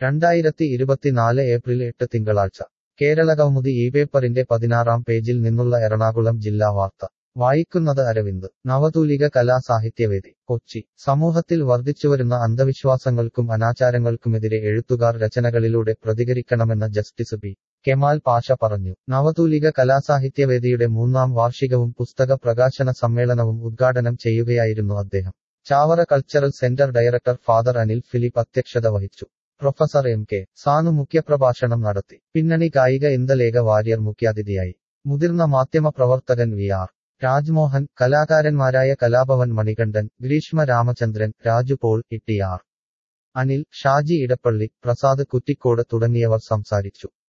രണ്ടായിരത്തി ഇരുപത്തിനാല് ഏപ്രിൽ എട്ട് തിങ്കളാഴ്ച കേരളകൗമുദി ഈ പേപ്പറിന്റെ പതിനാറാം പേജിൽ നിന്നുള്ള എറണാകുളം ജില്ലാ വാർത്ത വായിക്കുന്നത് അരവിന്ദ് നവതൂലിക കലാസാഹിത്യവേദി കൊച്ചി സമൂഹത്തിൽ വർദ്ധിച്ചുവരുന്ന അന്ധവിശ്വാസങ്ങൾക്കും അനാചാരങ്ങൾക്കുമെതിരെ എഴുത്തുകാർ രചനകളിലൂടെ പ്രതികരിക്കണമെന്ന് ജസ്റ്റിസ് ബി കെമാൽ പാഷ പറഞ്ഞു നവതൂലിക കലാസാഹിത്യവേദിയുടെ മൂന്നാം വാർഷികവും പുസ്തക പ്രകാശന സമ്മേളനവും ഉദ്ഘാടനം ചെയ്യുകയായിരുന്നു അദ്ദേഹം Chavara cultural centre director father Anil Philip അധ്യക്ഷത വഹിച്ചു പ്രൊഫസർ എം കെ സാനു മുഖ്യപ്രഭാഷണം നടത്തി പിന്നണി ഗായിക ഇന്ദലേഖ വാര്യർ മുഖ്യാതിഥിയായി മുതിർന്ന മാധ്യമ പ്രവർത്തകൻ വി ആർ രാജ്മോഹൻ കലാകാരന്മാരായ Kalabhavan Manikandan Greeshma Ramachandran Raju Paul E T R Anil Shaji Edappally Prasad Kuttikode തുടങ്ങിയവർ സംസാരിച്ചു